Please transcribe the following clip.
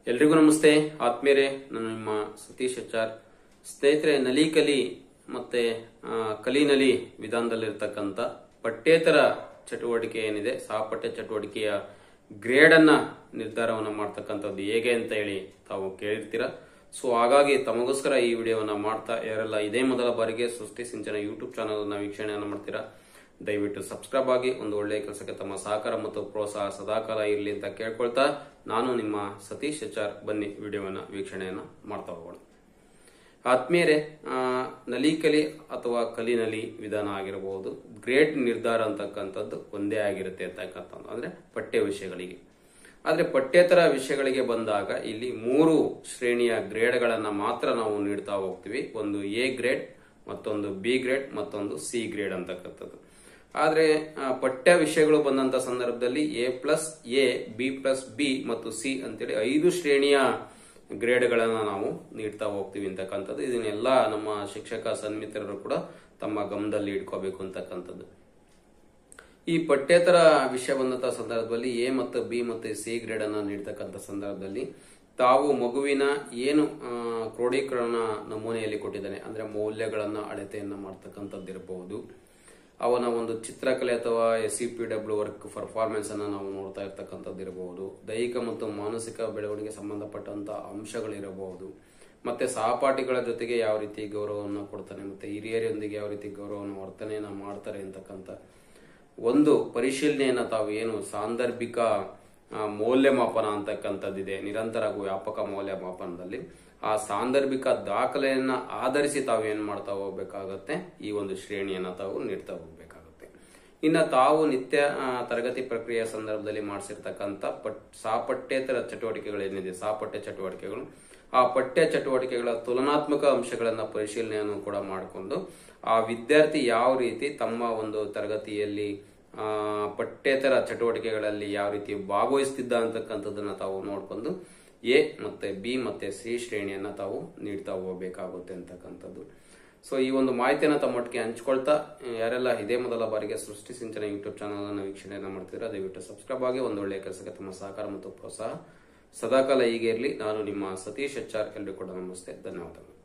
ಎಲ್ರಿಗೂ ನಮಸ್ತೆ ಆತ್ಮೀಯರೇ ನಾನು ನಿಮ್ಮ ಸತೀಶ್ ಎಚ್ಆರ್ ಸ್ನೇಹಿತರೆ ನಲಿ ಕಲಿ ಮತ್ತೆ ಆ, ಕಲಿ ನಲಿ ವಿಧಾನದಲ್ಲಿರ್ತಕ್ಕಂಥ ಪಠ್ಯೇತರ ಚಟುವಟಿಕೆ ಏನಿದೆ ಸಹಪಠ್ಯ ಚಟುವಟಿಕೆಯ ಗ್ರೇಡ್ ಅನ್ನ ನಿರ್ಧಾರವನ್ನ ಮಾಡ್ತಕ್ಕಂಥದ್ದು ಹೇಗೆ ಅಂತ ಹೇಳಿ ತಾವು ಕೇಳಿರ್ತೀರ ಸೊ ಹಾಗಾಗಿ ತಮಗೋಸ್ಕರ ಈ ವಿಡಿಯೋವನ್ನ ಮಾಡ್ತಾ ಯಾರೆಲ್ಲ ಇದೇ ಮೊದಲ ಬಾರಿಗೆ ಸೃಷ್ಟಿ ಸಿಂಚನ ಯೂಟ್ಯೂಬ್ ಚಾನಲ್ ಅನ್ನ ವೀಕ್ಷಣೆಯನ್ನ ಮಾಡ್ತೀರಾ ದಯವಿಟ್ಟು ಸಬ್ಸ್ಕ್ರೈಬ್ ಆಗಿ ಒಂದು ಒಳ್ಳೆಯ ಕೆಲಸಕ್ಕೆ ತಮ್ಮ ಸಹಕಾರ ಮತ್ತು ಪ್ರೋತ್ಸಾಹ ಸದಾಕಾಲ ಇರಲಿ ಅಂತ ಕೇಳ್ಕೊಳ್ತಾ ನಾನು ನಿಮ್ಮ ಸತೀಶ್ ಎಚ್ಆರ್ ಬನ್ನಿ ವಿಡಿಯೋವನ್ನ ವೀಕ್ಷಣೆಯನ್ನ ಮಾಡ್ತಾ ಹೋಗೋಣ ಆತ್ಮೀಯರೇ ಆ, ನಲಿ ಕಲಿ ಅಥವಾ ಕಲಿ ನಲಿ ವಿಧಾನ ಆಗಿರಬಹುದು ಗ್ರೇಡ್ ನಿರ್ಧಾರ ಅಂತಕ್ಕಂಥದ್ದು ಒಂದೇ ಆಗಿರುತ್ತೆ ಅಂತಕ್ಕಂಥದ್ದು ಅಂದ್ರೆ ಪಠ್ಯ ವಿಷಯಗಳಿಗೆ ಆದ್ರೆ ಪಠ್ಯೇತರ ವಿಷಯಗಳಿಗೆ ಬಂದಾಗ ಇಲ್ಲಿ ಮೂರು ಶ್ರೇಣಿಯ ಗ್ರೇಡ್ಗಳನ್ನ ಮಾತ್ರ ನಾವು ನೀಡ್ತಾ ಹೋಗ್ತೀವಿ ಒಂದು ಎ ಗ್ರೇಡ್ ಮತ್ತೊಂದು ಬಿ ಗ್ರೇಡ್ ಮತ್ತೊಂದು ಸಿ ಗ್ರೇಡ್ ಅಂತಕ್ಕಂಥದ್ದು ಆದ್ರೆ ಆ, ಪಠ್ಯ ವಿಷಯಗಳು ಬಂದಂತ ಸಂದರ್ಭದಲ್ಲಿ A plus A B plus B ಮತ್ತು ಸಿ ಅಂತೇಳಿ ಐದು ಶ್ರೇಣಿಯ ಗ್ರೇಡ್ಗಳನ್ನ ನಾವು ನೀಡ್ತಾ ಹೋಗ್ತೀವಿ ಅಂತಕ್ಕಂಥದ್ದು ಇದನ್ನೆಲ್ಲ ನಮ್ಮ ಶಿಕ್ಷಕ ಸನ್ಮಿತರರು ಕೂಡ ತಮ್ಮ ಗಮನದಲ್ಲಿ ಇಟ್ಕೋಬೇಕು ಅಂತಕ್ಕಂಥದ್ದು ಈ ಪಠ್ಯೇತರ ವಿಷಯ ಬಂದಂತ ಸಂದರ್ಭದಲ್ಲಿ ಎ ಮತ್ತು ಬಿ ಮತ್ತು ಸಿ ಗ್ರೇಡ್ ಅನ್ನ ನೀಡ್ತಕ್ಕಂಥ ಸಂದರ್ಭದಲ್ಲಿ ತಾವು ಮಗುವಿನ ಏನು ಆ, ಕ್ರೋಢೀಕರಣ ನಮೂನೆಯಲ್ಲಿ ಕೊಟ್ಟಿದ್ದಾನೆ ಅಂದ್ರೆ ಮೌಲ್ಯಗಳನ್ನ ಅಳತೆಯನ್ನ ಮಾಡ್ತಕ್ಕಂಥದ್ದಿರಬಹುದು ಅವನ ಒಂದು ಚಿತ್ರಕಲೆ ಅಥವಾ S C P W work performance ಅನ್ನ ನಾವು ನೋಡ್ತಾ ಇರ್ತಕ್ಕಂಥದ್ದು ಇರಬಹುದು ದೈಹಿಕ ಮತ್ತು ಮಾನಸಿಕ ಬೆಳವಣಿಗೆ ಸಂಬಂಧಪಟ್ಟಂತ ಅಂಶಗಳಿರಬಹುದು ಮತ್ತೆ ಸಹಪಾಠಿಗಳ ಜೊತೆಗೆ ಯಾವ ರೀತಿ ಗೌರವವನ್ನು ಕೊಡ್ತಾನೆ ಮತ್ತೆ ಹಿರಿಯರೊಂದಿಗೆ ಯಾವ ರೀತಿ ಗೌರವವನ್ನು ವರ್ತನೆಯನ್ನ ಮಾಡ್ತಾರೆ ಅಂತಕ್ಕಂಥ ಒಂದು ಪರಿಶೀಲನೆಯನ್ನ ತಾವು ಏನು ಸಾಂದರ್ಭಿಕ ಆ, ಮೌಲ್ಯಮಾಪನ ಅಂತಕ್ಕಂಥದ್ದಿದೆ ನಿರಂತರ ಹಾಗೂ ವ್ಯಾಪಕ ಮೌಲ್ಯಮಾಪನದಲ್ಲಿ ಆ ಸಾಂದರ್ಭಿಕ ದಾಖಲೆಯನ್ನ ಆಧರಿಸಿ ತಾವು ಏನ್ ಮಾಡ್ತಾ ಹೋಗ್ಬೇಕಾಗತ್ತೆ ಈ ಒಂದು ಶ್ರೇಣಿಯನ್ನ ತಾವು ನೀಡ್ತಾ ಹೋಗ್ಬೇಕಾಗುತ್ತೆ ಇನ್ನ ತಾವು ನಿತ್ಯ ಆ, ತರಗತಿ ಪ್ರಕ್ರಿಯೆಯ ಸಂದರ್ಭದಲ್ಲಿ ಮಾಡಿಸಿರ್ತಕ್ಕಂಥ ಪಟ್ ಸಾಪಠ್ಯೇತರ ಚಟುವಟಿಕೆಗಳೇನಿದೆ ಸಾಪಠ್ಯ ಚಟುವಟಿಕೆಗಳು ಆ ಪಠ್ಯ ಚಟುವಟಿಕೆಗಳ ತುಲನಾತ್ಮಕ ಅಂಶಗಳನ್ನ ಪರಿಶೀಲನೆಯನ್ನು ಕೂಡ ಮಾಡಿಕೊಂಡು ಆ ವಿದ್ಯಾರ್ಥಿ ಯಾವ ರೀತಿ ತಮ್ಮ ಒಂದು ತರಗತಿಯಲ್ಲಿ ಆ, ಪಠ್ಯೇತರ ಚಟುವಟಿಕೆಗಳಲ್ಲಿ ಯಾವ ರೀತಿ ಭಾಗವಹಿಸ್ತಿದ್ದ ಅಂತಕ್ಕಂಥದ್ದನ್ನ ತಾವು ನೋಡ್ಕೊಂಡು ಎ ಮತ್ತೆ ಬಿ ಮತ್ತೆ ಸಿ ಶ್ರೇಣಿಯನ್ನ ತಾವು ನೀಡ್ತಾ ಹೋಗಬೇಕಾಗುತ್ತೆ ಅಂತಕ್ಕಂಥದ್ದು ಸೊ ಈ ಒಂದು ಮಾಹಿತಿಯನ್ನ ತಮ್ಮೊಟ್ಟಿಗೆ ಹಂಚ್ಕೊಳ್ತಾ ಯಾರೆಲ್ಲ ಇದೇ ಮೊದಲ ಬಾರಿಗೆ ಸೃಷ್ಟಿ ಸಿಂಚನ ಯೂಟ್ಯೂಬ್ ಚಾನಲ್ ಅನ್ನು ವೀಕ್ಷಣೆಯನ್ನ ಮಾಡ್ತಿದ್ರೆ ದಯವಿಟ್ಟು ಸಬ್ಸ್ಕ್ರೈಬ್ ಆಗಿ ಒಂದು ಒಳ್ಳೆಯ ಕೆಲಸಕ್ಕೆ ತಮ್ಮ ಸಹಕಾರ ಮತ್ತು ಪ್ರೋತ್ಸಾಹ ಸದಾಕಾಲ ಹೀಗೆ ಇರಲಿ ನಾನು ನಿಮ್ಮ ಸತೀಶ್ ಎಚ್ ಆರ್ ಎಲ್ರಿಗೂ ಕೂಡ ನಮಸ್ತೆ ಧನ್ಯವಾದಗಳು